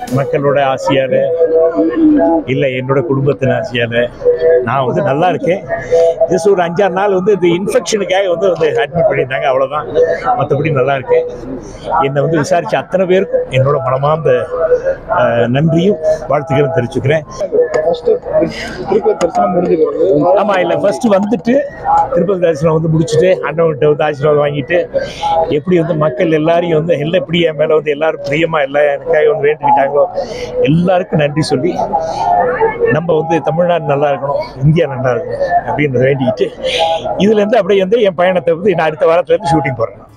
மக்களோட ஆசையால இல்லை என்னோட குடும்பத்தின் ஆசையால நான் வந்து நல்லா இருக்கேன் ஜஸ்ட் ஒரு அஞ்சாறு நாள் வந்து இந்த இன்ஃபெக்ஷனுக்காக வந்து வந்து அட்மிட் பண்ணியிருந்தாங்க அவ்வளோதான் மற்றபடி நல்லா இருக்கேன் என்னை வந்து விசாரிச்ச அத்தனை பேருக்கும் என்னோட மனமார்ந்த அஹ், நன்றியும் வாழ்த்துக்களும் தெரிவிச்சுக்கிறேன் ஃபர்ஸ்ட் திருப்பதி தரிசனம் முடிஞ்சு பிறகு ஆமா இல்ல ஃபர்ஸ்ட் வந்துட்டு திருப்பதி தரிசனம் வந்து முடிச்சுட்டு அண்ணவன்கிட்ட வந்து ஆசீர்வாதம் வாங்கிட்டு எப்படி வந்து மக்கள் எல்லாரையும் வந்து எல்லாம் எப்படி என் மேல வந்து எல்லாரும் பிரியமா எல்லாம் எனக்காக வந்து வேண்டிக்கிட்டாங்களோ எல்லாருக்கும் நன்றி சொல்லி நம்ம வந்து தமிழ்நாடு நல்லா இருக்கணும் இந்தியா நல்லா இருக்கணும் அப்படின்றத வேண்டிக்கிட்டு இதுல இருந்து அப்படியே வந்து என் பயணத்தை வந்து நான் அடுத்த வாரத்துல இருந்து ஷூட்டிங் போறேன்